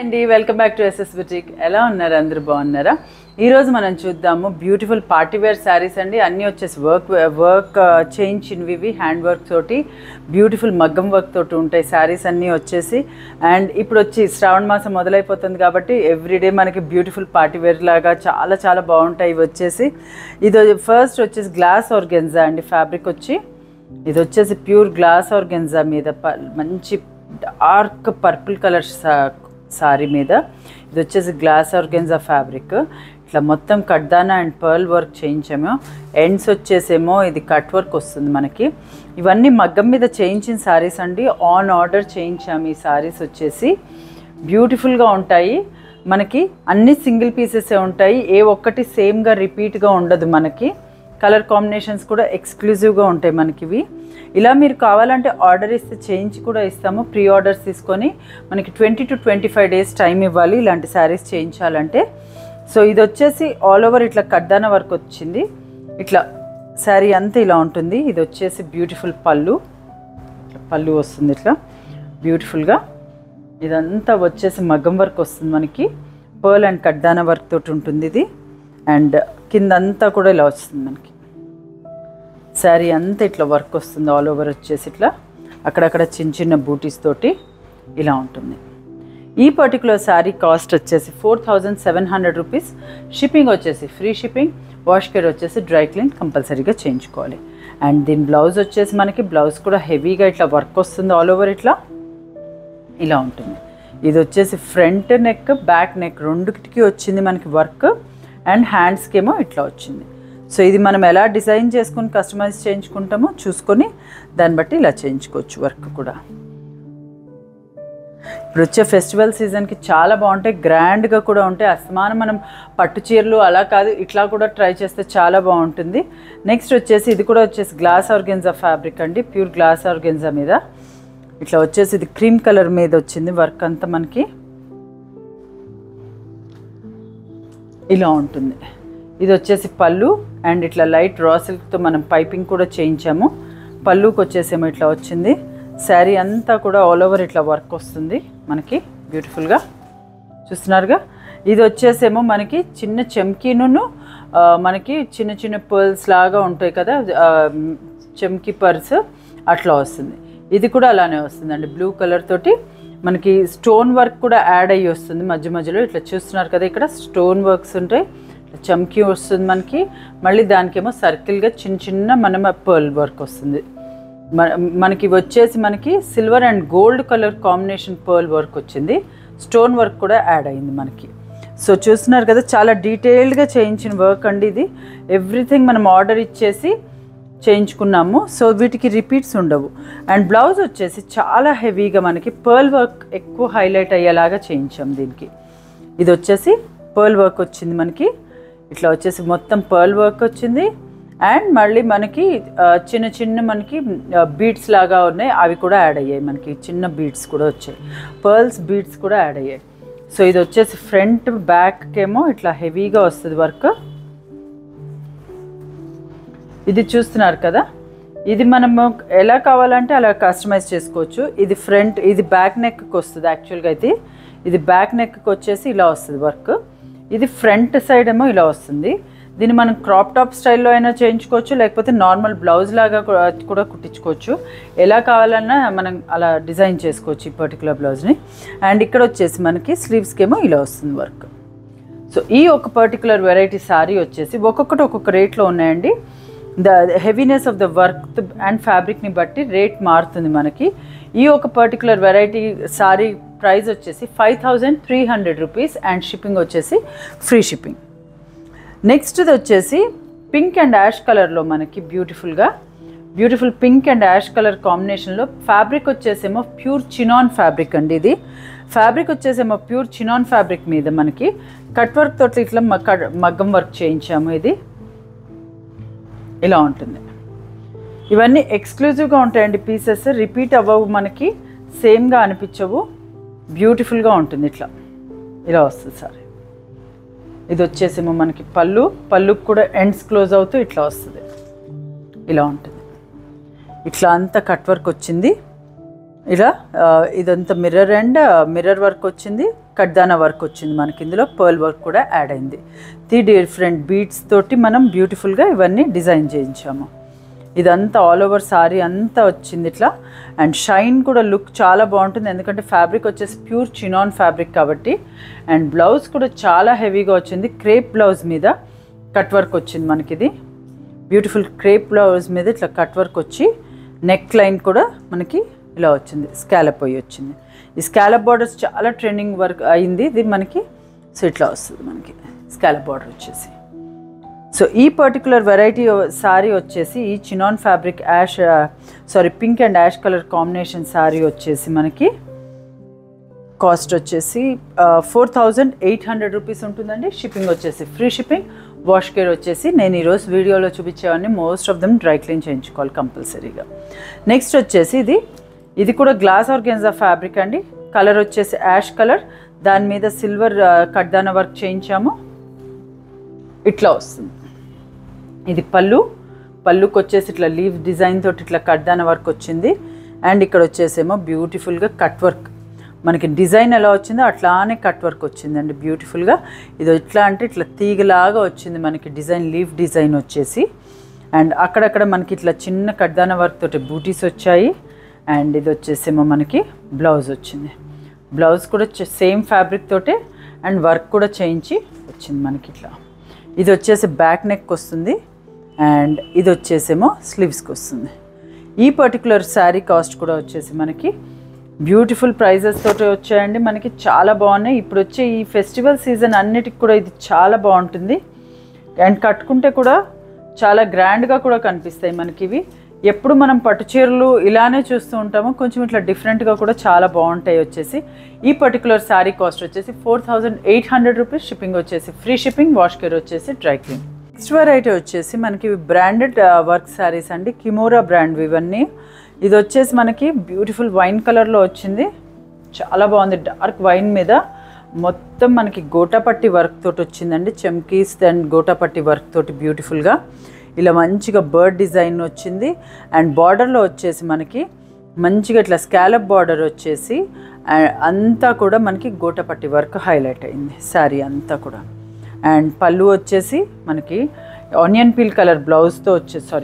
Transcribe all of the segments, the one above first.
అండి welcome back to SS boutique ఎలా ఉన్నారు అందరూ బాగున్నారా ఈరోజు మనం చూద్దాము బ్యూటిఫుల్ పార్టీ వేర్ శారీస్ అండి అన్నీ వచ్చేసి వర్క్ వర్క్ చేయించినవి ఇవి హ్యాండ్ వర్క్ తోటి బ్యూటిఫుల్ మగ్గం వర్క్ తోటి ఉంటాయి శారీస్ అన్నీ వచ్చేసి అండ్ ఇప్పుడు వచ్చి శ్రావణ మాసం మొదలైపోతుంది కాబట్టి ఎవ్రీడే మనకి బ్యూటిఫుల్ పార్టీ వేర్ లాగా చాలా చాలా బాగుంటాయి ఇవి వచ్చేసి ఇది ఫస్ట్ వచ్చేసి గ్లాస్ ఆర్గెన్జా అండి ఫ్యాబ్రిక్ వచ్చి ఇది వచ్చేసి ప్యూర్ గ్లాస్ ఆర్గెన్జా మీద ప- మంచి డార్క్ పర్పుల్ కలర్ సారీ మీద ఇది వచ్చేసి గ్లాస్ ఆర్గెన్జా ఫ్యాబ్రిక్ ఇట్లా మొత్తం కడ్దానా అండ్ పర్ల్ వర్క్ చేయించాము ఎండ్స్ వచ్చేసేమో ఇది కట్ వర్క్ వస్తుంది మనకి ఇవన్నీ మగ్గం మీద చేయించిన సారీస్ అండి ఆన్ ఆర్డర్ చేయించాము ఈ సారీస్ వచ్చేసి బ్యూటిఫుల్గా ఉంటాయి మనకి అన్ని సింగిల్ పీసెసే ఉంటాయి ఏ ఒక్కటి సేమ్గా రిపీట్గా ఉండదు మనకి కలర్ కాంబినేషన్స్ కూడా ఎక్స్క్లూజివ్గా ఉంటాయి మనకి ఇవి ఇలా మీరు కావాలంటే ఆర్డర్ ఇస్తే చేయించి కూడా ఇస్తాము ప్రీ ఆర్డర్స్ తీసుకొని మనకి twenty to twenty five days time ఇవ్వాలి ఇలాంటి శారీస్ చేయించాలంటే సో ఇది వచ్చేసి ఆల్ ఓవర్ ఇట్లా కడ్దాన వర్క్ వచ్చింది ఇట్లా శారీ అంతా ఇలా ఉంటుంది ఇది వచ్చేసి బ్యూటిఫుల్ పళ్ళు ఇట్లా పళ్ళు వస్తుంది ఇట్లా బ్యూటిఫుల్గా ఇదంతా వచ్చేసి మగ్గం వర్క్ వస్తుంది మనకి పర్ల్ అండ్ కడ్దాన వర్క్ తోటి ఉంటుంది ఇది అండ్ కిందంతా కూడా ఇలా వస్తుంది మనకి శారీ అంతా ఇట్లా వర్క్ వస్తుంది ఆల్ ఓవర్ వచ్చేసి ఇట్లా అక్కడక్కడ చిన్న చిన్న బూటీస్ తోటి ఇలా ఉంటుంది ఈ పర్టికులర్ శారీ కాస్ట్ వచ్చేసి four thousand seven hundred rupees shipping వచ్చేసి ఫ్రీ షిప్పింగ్ వాష్ కేర్ వచ్చేసి డ్రై క్లీన్ కంపల్సరీగా చేయించుకోవాలి అండ్ దీని బ్లౌజ్ వచ్చేసి మనకి బ్లౌజ్ కూడా హెవీగా ఇట్లా వర్క్ వస్తుంది ఆల్ ఓవర్ ఇట్లా ఇలా ఉంటుంది ఇది వచ్చేసి ఫ్రంట్ నెక్ బ్యాక్ నెక్ రెండుకి వచ్చింది మనకి వర్క్ అండ్ హ్యాండ్స్కి ఏమో ఇట్లా వచ్చింది సో ఇది మనం ఎలా డిజైన్ చేసుకుని కస్టమైజ్ చేయించుకుంటామో చూసుకొని దాన్ని బట్టి ఇలా చేయించుకోవచ్చు వర్క్ కూడా ఇప్పుడు వచ్చే ఫెస్టివల్ సీజన్కి చాలా బాగుంటాయి గ్రాండ్గా కూడా ఉంటాయి అసమానం మనం పట్టు చీరలు అలా కాదు ఇట్లా కూడా ట్రై చేస్తే చాలా బాగుంటుంది నెక్స్ట్ వచ్చేసి ఇది కూడా వచ్చేసి గ్లాస్ ఆర్గెన్జా ఫ్యాబ్రిక్ అండి ప్యూర్ గ్లాస్ ఆర్గెన్జా మీద ఇట్లా వచ్చేసి ఇది క్రీమ్ కలర్ మీద వచ్చింది వర్క్ అంతా మనకి ఇలా ఉంటుంది ఇది వచ్చేసి పళ్ళు అండ్ ఇట్లా లైట్ రా సిల్క్తో మనం పైపింగ్ కూడా చేయించాము పళ్ళుకి వచ్చేసేమో ఇట్లా వచ్చింది శారీ అంతా కూడా ఆల్ ఓవర్ ఇట్లా వర్క్ వస్తుంది మనకి బ్యూటిఫుల్గా చూస్తున్నారుగా ఇది వచ్చేసేమో మనకి చిన్న చెమ్కీను ఆ, మనకి చిన్న చిన్న పర్ల్స్ లాగా ఉంటాయి కదా ఆ, చెమ్కీ పర్స్ అట్లా వస్తుంది ఇది కూడా అలానే వస్తుందండి బ్లూ కలర్ తోటి మనకి స్టోన్ వర్క్ కూడా యాడ్ అయ్యి వస్తుంది మధ్య మధ్యలో ఇట్లా చూస్తున్నారు కదా ఇక్కడ స్టోన్ వర్క్స్ ఉంటాయి ఇట్లా చమ్కీ వస్తుంది మనకి మళ్ళీ దానికేమో సర్కిల్గా చిన్న చిన్న మనం పర్ల్ వర్క్ వస్తుంది మన- మనకి ఇవి వచ్చేసి మనకి silver and gold colour combination pearl work వచ్చింది స్టోన్ వర్క్ కూడా యాడ్ అయింది మనకి సో చూస్తున్నారు కదా చాలా డీటెయిల్డ్గా చేయించిన వర్క్ అండి ఇది ఎవ్రీథింగ్ మనం ఆర్డర్ ఇచ్చేసి చేయించుకున్నాము సో వీటికి రిపీట్స్ ఉండవు అండ్ బ్లౌజ్ వచ్చేసి చాలా హెవీగా మనకి పర్ల్ వర్క్ ఎక్కువ హైలైట్ అయ్యేలాగా చేయించాం దీనికి ఇది వచ్చేసి పర్ల్ వర్క్ వచ్చింది మనకి ఇట్లా వచ్చేసి మొత్తం పర్ల్ వర్క్ వచ్చింది అండ్ మళ్ళీ మనకి ఆ, చిన్న చిన్న మనకి బీడ్స్ లాగా ఉన్నాయి అవి కూడా యాడ్ అయ్యాయి మనకి చిన్న బీడ్స్ కూడా వచ్చాయి పర్ల్స్ బీడ్స్ కూడా యాడ్ అయ్యాయి సో ఇది వచ్చేసి ఫ్రంట్ బ్యాక్ ఏమో ఇట్లా హెవీగా వస్తుంది వర్క్ ఇది చూస్తున్నారు కదా ఇది మనము ఎలా కావాలంటే అలా కస్టమైజ్ చేసుకోవచ్చు ఇది ఫ్రంట్ ఇది బ్యాక్ నెక్కి వస్తుంది యాక్చువల్గా అయితే ఇది బ్యాక్ నెక్కి వచ్చేసి ఇలా వస్తుంది వర్క్ ఇది ఫ్రంట్ సైడ్ ఏమో ఇలా వస్తుంది దీన్ని మనం క్రాప్ టాప్ స్టైల్లో అయినా చేయించుకోవచ్చు లేకపోతే నార్మల్ బ్లౌజ్ లాగా కూడా కూడా కుట్టించుకోవచ్చు ఎలా కావాలన్నా మనం అలా డిజైన్ చేసుకోవచ్చు ఈ పర్టికులర్ బ్లౌజ్ని అండ్ ఇక్కడ వచ్చేసి మనకి స్లీవ్స్కి ఏమో ఇలా వస్తుంది వర్క్ సో ఈ ఒక పర్టికులర్ వెరైటీ సారీ వచ్చేసి ఒక్కొక్కటి ఒక్కొక్క రేట్లో ఉన్నాయండి the heaviness of the work and ఫ్యాబ్రిక్ని బట్టి రేట్ మారుతుంది మనకి ఈ ఒక పర్టికులర్ వెరైటీ సారీ ప్రైస్ వచ్చేసి five thousand three hundred rupees and shipping వచ్చేసి ఫ్రీ షిప్పింగ్ నెక్స్ట్ది వచ్చేసి పింక్ అండ్ యాష్ కలర్లో మనకి బ్యూటిఫుల్గా beautiful pink and ash colour కాంబినేషన్లో ఫ్యాబ్రిక్ వచ్చేసేమో ప్యూర్ చినాన్ ఫ్యాబ్రిక్ అండి ఇది ఫ్యాబ్రిక్ వచ్చేసేమో ప్యూర్ చినాన్ ఫ్యాబ్రిక్ మీద మనకి కట్ వర్క్ తోటి ఇట్లా మ- కడ్- మగ్గం వర్క్ చేయించాము ఇది ఇలా ఉంటుంది ఇవన్నీ ఎక్స్క్లూజివ్గా ఉంటాయండి పీసెస్ రిపీట్ అవ్వవు మనకి సేమ్గా అనిపించవు బ్యూటిఫుల్గా ఉంటుంది ఇట్లా ఇలా వస్తుంది సార్ ఇది వచ్చేసేమో మనకి పళ్ళు పళ్ళుకి కూడా ఎండ్స్ క్లోజ్ అవుతూ ఇట్లా వస్తుంది ఇలా ఉంటుంది ఇట్లా అంతా కట్ వర్క్ వచ్చింది ఇలా ఆ, ఇదంతా మిర్రర్ అండ్ మిర్రర్ వర్క్ వచ్చింది కడ్దానా వర్క్ వచ్చింది మనకి ఇందులో పర్ల్ వర్క్ కూడా యాడ్ అయింది త్రీ డిఫరెంట్ బీడ్స్ తోటి మనం బ్యూటిఫుల్గా ఇవన్నీ డిజైన్ చేయించాము ఇదంతా ఆల్ ఓవర్ సారీ అంతా వచ్చింది ఇట్లా అండ్ షైన్ కూడా లుక్ చాలా బాగుంటుంది ఎందుకంటే ఫ్యాబ్రిక్ వచ్చేసి ప్యూర్ చినాన్ ఫ్యాబ్రిక్ కాబట్టి అండ్ బ్లౌజ్ కూడా చాలా హెవీగా వచ్చింది క్రేప్ బ్లౌజ్ మీద కట్ వర్క్ వచ్చింది మనకి ఇది బ్యూటిఫుల్ క్రేప్ బ్లౌజ్ మీద ఇట్లా కట్ వర్క్ వచ్చి నెక్ లైన్ కూడా మనకి ఇలా వచ్చింది స్కాలప్ పోయి వచ్చింది ఈ స్కాలప్ బార్డర్స్ చాలా ట్రెండింగ్ వర్క్ అయింది ఇది మనకి సో ఇట్లా వస్తుంది మనకి స్కాలప్ బార్డర్ వచ్చేసి సో ఈ పర్టికులర్ వెరైటీ శారీ వచ్చేసి ఈ chinon fabric ash sorry pink and ash colour combination sari వచ్చేసి మనకి కాస్ట్ వచ్చేసి four thousand eight hundred rupees ఉంటుందండి షిప్పింగ్ వచ్చేసి ఫ్రీ షిప్పింగ్ వాష్ కేర్ వచ్చేసి నేను ఈరోజు వీడియోలో చూపించేవన్నీ most of them dry clean చేయించుకోవాలి కంపల్సరీగా నెక్స్ట్ వచ్చేసి ఇది ఇది కూడా గ్లాస్ ఆర్గెన్జా ఫ్యాబ్రిక్ అండి కలర్ వచ్చేసి యాష్ కలర్ దాని మీద సిల్వర్ కడ్దాన వర్క్ చేయించాము ఇట్లా వస్తుంది ఇది పళ్ళు పళ్ళుకి వచ్చేసి ఇట్లా లీవ్ డిజైన్ తోటి ఇట్లా కడ్దాన వర్క్ వచ్చింది అండ్ ఇక్కడ వచ్చేసేమో బ్యూటిఫుల్గా కట్ వర్క్ మనకి డిజైన్ ఎలా వచ్చిందో అట్లానే కట్ వర్క్ వచ్చిందండి బ్యూటిఫుల్గా ఇది ఎట్లా అంటే ఇట్లా తీగలాగా వచ్చింది మనకి డిజైన్ లీవ్ డిజైన్ వచ్చేసి అండ్ అక్కడక్కడ మనకి ఇట్లా చిన్న కడ్దాన వర్క్ తోటి బూటీస్ వచ్చాయి అండ్ ఇది వచ్చేసేమో మనకి బ్లౌజ్ వచ్చింది బ్లౌజ్ కూడా సేమ్ ఫ్యాబ్రిక్ తోటే అండ్ వర్క్ కూడా చేయించి వచ్చింది మనకి ఇట్లా ఇది వచ్చేసి బ్యాక్ నెక్ వస్తుంది అండ్ ఇది వచ్చేసేమో స్లీవ్స్కి వస్తుంది ఈ పర్టికులర్ శారీ కాస్ట్ కూడా వచ్చేసి మనకి బ్యూటిఫుల్ ప్రైజెస్ తోటి వచ్చాయండి మనకి చాలా బాగున్నాయి ఇప్పుడు వచ్చే ఈ ఫెస్టివల్ సీజన్ అన్నిటికి కూడా ఇది చాలా బాగుంటుంది అండ్ కట్టుకుంటే కూడా చాలా గ్రాండ్గా కూడా కనిపిస్తాయి మనకి ఇవి ఎప్పుడు మనం పట్టు చీరలు ఇలానే చూస్తూ ఉంటాము కొంచెం ఇట్లా డిఫరెంట్గా కూడా చాలా బాగుంటాయి వచ్చేసి ఈ పర్టికులర్ శారీ కాస్ట్ వచ్చేసి four thousand eight hundred rupees shipping వచ్చేసి ఫ్రీ షిప్పింగ్ వాష్ కేర్ వచ్చేసి డ్రై క్లీన్ నెక్స్ట్ వెరైటీ వచ్చేసి మనకి బ్రాండెడ్ వర్క్ శారీస్ అండి కిమోరా బ్రాండ్ ఇవన్నీ ఇది వచ్చేసి మనకి బ్యూటిఫుల్ వైన్ కలర్లో వచ్చింది చాలా బాగుంది డార్క్ వైన్ మీద మొత్తం మనకి గోటాపట్టి వర్క్ తోటి వచ్చిందండి చెమ్కీస్ అండ్ గోటాపట్టి వర్క్ తోటి బ్యూటిఫుల్గా ఇలా మంచిగా బర్డ్ డిజైన్ వచ్చింది అండ్ బార్డర్లో వచ్చేసి మనకి మంచిగా ఇట్లా స్కాలప్ బార్డర్ వచ్చేసి ఆ- అంతా కూడా మనకి గోటపట్టి వర్క్ హైలైట్ అయింది శారీ అంతా కూడా అండ్ పళ్ళు వచ్చేసి మనకి ఆనియన్ పీల్ కలర్ బ్లౌజ్తో వచ్చేసి సారీ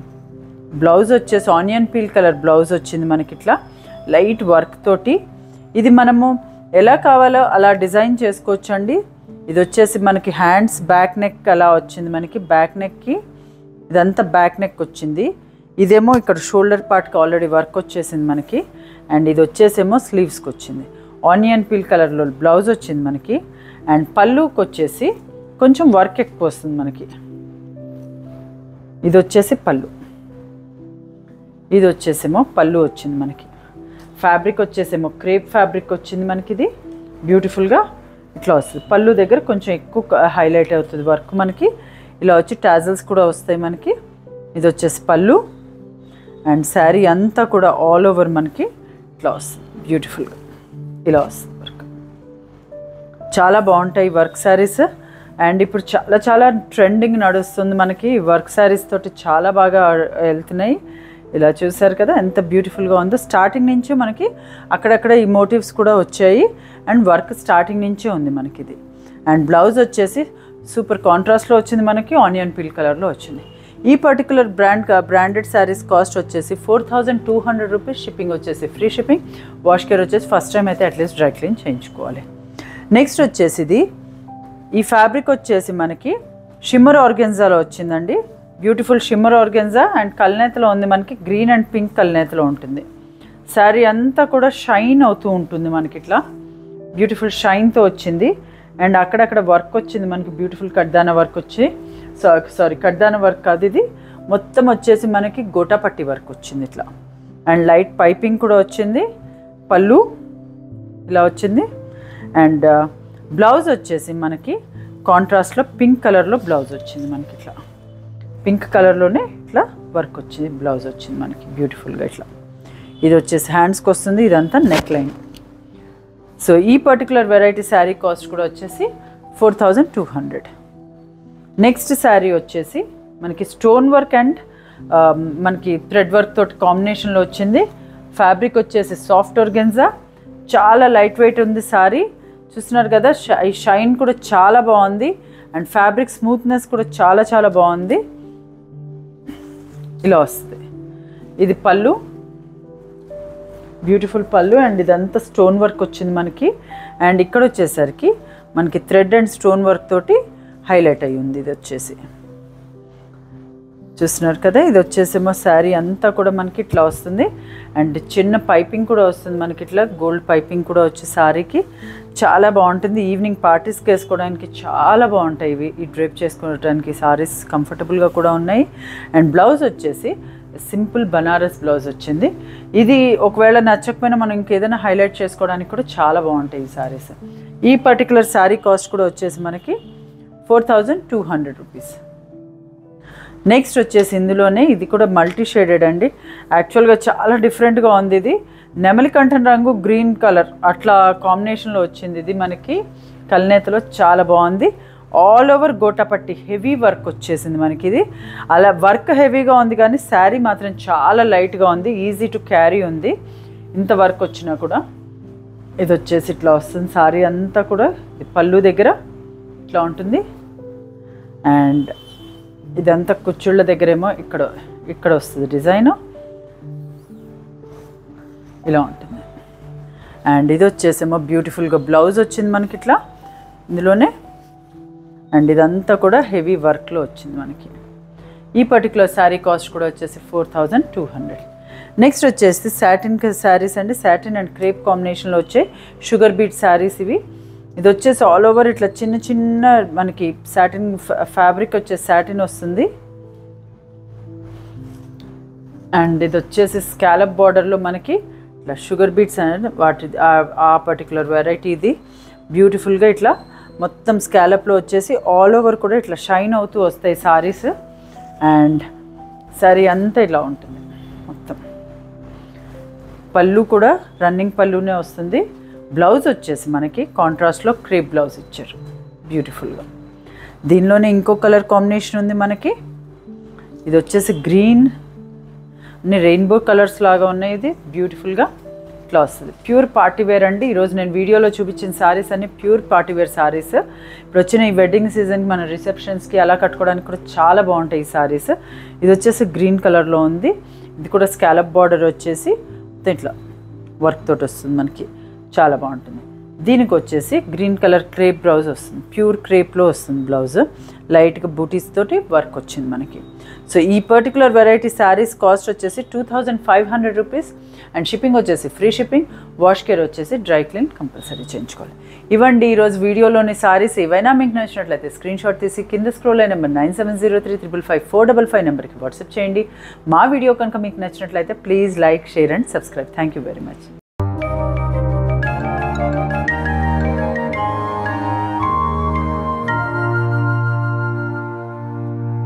బ్లౌజ్ వచ్చేసి ఆనియన్ పీల్ కలర్ బ్లౌజ్ వచ్చింది మనకి ఇట్లా లైట్ వర్క్ తోటి ఇది మనము ఎలా కావాలో అలా డిజైన్ చేసుకోవచ్చు అండి ఇది వచ్చేసి మనకి హ్యాండ్స్ బ్యాక్ నెక్ అలా వచ్చింది మనకి బ్యాక్ నెక్కి ఇదంతా బ్యాక్ నెక్ వచ్చింది ఇదేమో ఇక్కడ షోల్డర్ పార్ట్కి ఆల్రెడీ వర్క్ వచ్చేసింది మనకి అండ్ ఇది వచ్చేసేమో స్లీవ్స్కి వచ్చింది ఆనియన్ పీల్ కలర్లో బ్లౌజ్ వచ్చింది మనకి అండ్ పళ్ళుకి వచ్చేసి కొంచెం వర్క్ ఎక్కువ వస్తుంది మనకి ఇది వచ్చేసి పళ్ళు ఇది వచ్చేసేమో పళ్ళు వచ్చింది మనకి ఫ్యాబ్రిక్ వచ్చేసేమో క్రేప్ ఫ్యాబ్రిక్ వచ్చింది మనకి ఇది బ్యూటిఫుల్గా ఇట్లా వస్తుంది పళ్ళు దగ్గర కొంచెం ఎక్కువ హైలైట్ అవుతుంది వర్క్ మనకి ఇలా వచ్చి టాజల్స్ కూడా వస్తాయి మనకి ఇది వచ్చేసి పళ్ళు అండ్ శారీ అంతా కూడా ఆల్ ఓవర్ మనకి ఇట్లా వస్తుంది బ్యూటిఫుల్గా ఇలా వస్తుంది వర్క్ చాలా బాగుంటాయి వర్క్ శారీస్ అండ్ ఇప్పుడు చాలా చాలా ట్రెండింగ్ నడుస్తుంది మనకి వర్క్ శారీస్ తోటి చాలా బాగా వెళ్తున్నాయి ఇలా చూసారు కదా ఎంత బ్యూటిఫుల్గా ఉందో స్టార్టింగ్ నుంచే మనకి అక్కడక్కడ ఈ మోటివ్స్ కూడా వచ్చాయి అండ్ వర్క్ స్టార్టింగ్ నుంచే ఉంది మనకి ఇది అండ్ బ్లౌజ్ వచ్చేసి సూపర్ కాంట్రాస్ట్లో వచ్చింది మనకి ఆనియన్ పీల్ కలర్లో వచ్చింది ఈ particular brand branded saris cost వచ్చేసి four thousand two hundred rupees shipping వచ్చేసి ఫ్రీ షిప్పింగ్ వాష్ కేర్ వచ్చేసి ఫస్ట్ టైం అయితే అట్లీస్ట్ డ్రై క్లీన్ చేయించుకోవాలి నెక్స్ట్ వచ్చేసి ఇది ఈ ఫ్యాబ్రిక్ వచ్చేసి మనకి షిమ్మర్ ఆర్గెన్జాలో వచ్చిందండి బ్యూటిఫుల్ షిమ్మర్ ఆర్గెన్జా అండ్ కల్నేతలో ఉంది మనకి గ్రీన్ అండ్ పింక్ కల్నేతలో ఉంటుంది శారీ అంతా కూడా షైన్ అవుతూ ఉంటుంది మనకి ఇట్లా బ్యూటిఫుల్ షైన్తో వచ్చింది అండ్ అక్కడక్కడ వర్క్ వచ్చింది మనకి బ్యూటిఫుల్ కడ్దాన వర్క్ వచ్చి సారీ కడ్దాన వర్క్ కాదు ఇది మొత్తం వచ్చేసి మనకి గోటాపట్టి వర్క్ వచ్చింది ఇట్లా అండ్ లైట్ పైపింగ్ కూడా వచ్చింది పళ్ళు ఇలా వచ్చింది అండ్ బ్లౌజ్ వచ్చేసి మనకి కాంట్రాస్ట్లో పింక్ కలర్లో బ్లౌజ్ వచ్చింది మనకి ఇట్లా పింక్ కలర్లోనే ఇట్లా వర్క్ వచ్చింది బ్లౌజ్ వచ్చింది మనకి బ్యూటిఫుల్గా ఇట్లా ఇది వచ్చేసి హ్యాండ్స్కి వస్తుంది ఇదంతా నెక్ లైన్ సో ఈ పర్టికులర్ వెరైటీ శారీ కాస్ట్ కూడా వచ్చేసి four thousand two hundred next sari వచ్చేసి మనకి స్టోన్ వర్క్ అండ్ మనకి థ్రెడ్ వర్క్ తోటి కాంబినేషన్లో వచ్చింది ఫ్యాబ్రిక్ వచ్చేసి సాఫ్ట్ ఆర్గెన్జా చాలా లైట్ వెయిట్ ఉంది శారీ చూస్తున్నారు కదా షై- ఈ షైన్ కూడా చాలా బాగుంది అండ్ ఫ్యాబ్రిక్ స్మూత్నెస్ కూడా చాలా చాలా బాగుంది ఇలా వస్తుంది ఇది పళ్ళు బ్యూటిఫుల్ పళ్ళు అండ్ ఇదంతా స్టోన్ వర్క్ వచ్చింది మనకి అండ్ ఇక్కడ వచ్చేసరికి మనకి థ్రెడ్ అండ్ స్టోన్ వర్క్ తోటి హైలైట్ అయ్యి ఉంది ఇది వచ్చేసి చూస్తున్నారు కదా ఇది వచ్చేసేమో శారీ అంతా కూడా మనకి ఇట్లా వస్తుంది అండ్ చిన్న పైపింగ్ కూడా వస్తుంది మనకి ఇట్లా గోల్డ్ పైపింగ్ కూడా వచ్చి శారీకి చాలా బాగుంటుంది ఈవినింగ్ పార్టీస్కి వేసుకోవడానికి చాలా బాగుంటాయి ఇవి ఈ డ్రేప్ చేసుకోవడానికి సారీస్ కంఫర్టబుల్గా కూడా ఉన్నాయి అండ్ బ్లౌజ్ వచ్చేసి సింపుల్ బనారస్ బ్లౌజ్ వచ్చింది ఇది ఒకవేళ నచ్చకపోయినా మనం ఇంకేదైనా హైలైట్ చేసుకోవడానికి కూడా చాలా బాగుంటాయి ఈ సారీస్ ఈ పర్టికులర్ శారీ కాస్ట్ కూడా వచ్చేసి మనకి four thousand two hundred rupees next వచ్చేసి ఇందులోనే ఇది కూడా మల్టీ షేడెడ్ అండి యాక్చువల్గా చాలా డిఫరెంట్గా ఉంది ఇది నెమలి కంఠం రంగు గ్రీన్ కలర్ అట్లా కాంబినేషన్లో వచ్చింది ఇది మనకి కల్నేతలో చాలా బాగుంది ఆల్ ఓవర్ గోటాపట్టి హెవీ వర్క్ వచ్చేసింది మనకి ఇది అలా వర్క్ హెవీగా ఉంది కానీ శారీ మాత్రం చాలా లైట్గా ఉంది ఈజీ టు క్యారీ ఉంది ఇంత వర్క్ వచ్చినా కూడా ఇది వచ్చేసి ఇట్లా వస్తుంది శారీ అంతా కూడా ఇది పళ్ళు దగ్గర ఇట్లా ఉంటుంది అండ్ ఇదంతా కుచ్చుళ్ళ దగ్గరేమో ఇక్కడ ఇక్కడ వస్తుంది డిజైన్ ఇలా ఉంటుంది అండ్ ఇది వచ్చేసేమో బ్యూటిఫుల్గా బ్లౌజ్ వచ్చింది మనకి ఇట్లా ఇందులోనే అండ్ ఇదంతా కూడా హెవీ వర్క్లో వచ్చింది మనకి ఈ పర్టికులర్ శారీ కాస్ట్ కూడా వచ్చేసి four thousand two hundred next వచ్చేసి సాటిన్ శారీస్ అండి సాటిన్ అండ్ క్రేప్ కాంబినేషన్లో వచ్చే షుగర్ బీట్ శారీస్ ఇవి ఇది వచ్చేసి ఆల్ ఓవర్ ఇట్లా చిన్న చిన్న మనకి సాటిన్ ఫ్యాబ్రిక్ వచ్చేసి సాటిన్ వస్తుంది అండ్ ఇది వచ్చేసి స్కాలప్ బార్డర్లో మనకి ఇట్లా షుగర్ బీట్స్ అనేది వాటి ఆ- ఆ పర్టికులర్ వెరైటీ ఇది బ్యూటిఫుల్గా ఇట్లా మొత్తం స్కాలప్లో వచ్చేసి ఆల్ ఓవర్ కూడా ఇట్లా షైన్ అవుతూ వస్తాయి సారీస్ అండ్ సారీ అంతా ఇలా ఉంటుంది మొత్తం పళ్ళు కూడా రన్నింగ్ పళ్ళునే వస్తుంది బ్లౌజ్ వచ్చేసి మనకి కాంట్రాస్ట్లో క్రేప్ బ్లౌజ్ ఇచ్చారు బ్యూటిఫుల్గా దీనిలోనే ఇంకో కలర్ కాంబినేషన్ ఉంది మనకి ఇది వచ్చేసి గ్రీన్ అన్ని రెయిన్బో కలర్స్ లాగా ఉన్నాయి ఇది బ్యూటిఫుల్గా ఇట్లా వస్తుంది ప్యూర్ పార్టీ వేర్ అండి ఈరోజు నేను వీడియోలో చూపించిన సారీస్ అన్ని ప్యూర్ పార్టీ వేర్ సారీస్ ఇప్పుడు వచ్చిన ఈ వెడ్డింగ్ సీజన్కి మన రిసెప్షన్స్కి అలా కట్టుకోవడానికి కూడా చాలా బాగుంటాయి ఈ సారీస్ ఇది వచ్చేసి గ్రీన్ కలర్లో ఉంది ఇది కూడా స్కాలప్ బార్డర్ వచ్చేసి మొత్తం ఇట్లా వర్క్ తోటి వస్తుంది మనకి చాలా బాగుంటుంది దీనికి వచ్చేసి గ్రీన్ కలర్ క్రేప్ బ్లౌజ్ వస్తుంది ప్యూర్ క్రేప్లో వస్తుంది బ్లౌజ్ లైట్గా బూటీస్ తోటి వర్క్ వచ్చింది మనకి సో ఈ పర్టికులర్ వెరైటీ శారీస్ కాస్ట్ వచ్చేసి two thousand five hundred rupees and shipping వచ్చేసి ఫ్రీ షిప్పింగ్ వాష్ కేర్ వచ్చేసి డ్రై క్లీన్ కంపల్సరీ చేయించుకోవాలి ఇవ్వండి ఈరోజు వీడియోలోని సారీస్ ఏవైనా మీకు నచ్చినట్లయితే స్క్రీన్ షాట్ తీసి కింద స్క్రోల్ అయిన number nine seven zero three triple five four double five నెంబర్కి వాట్సాప్ చేయండి మా వీడియో కనుక మీకు నచ్చినట్లయితే please like share and subscribe thank you very much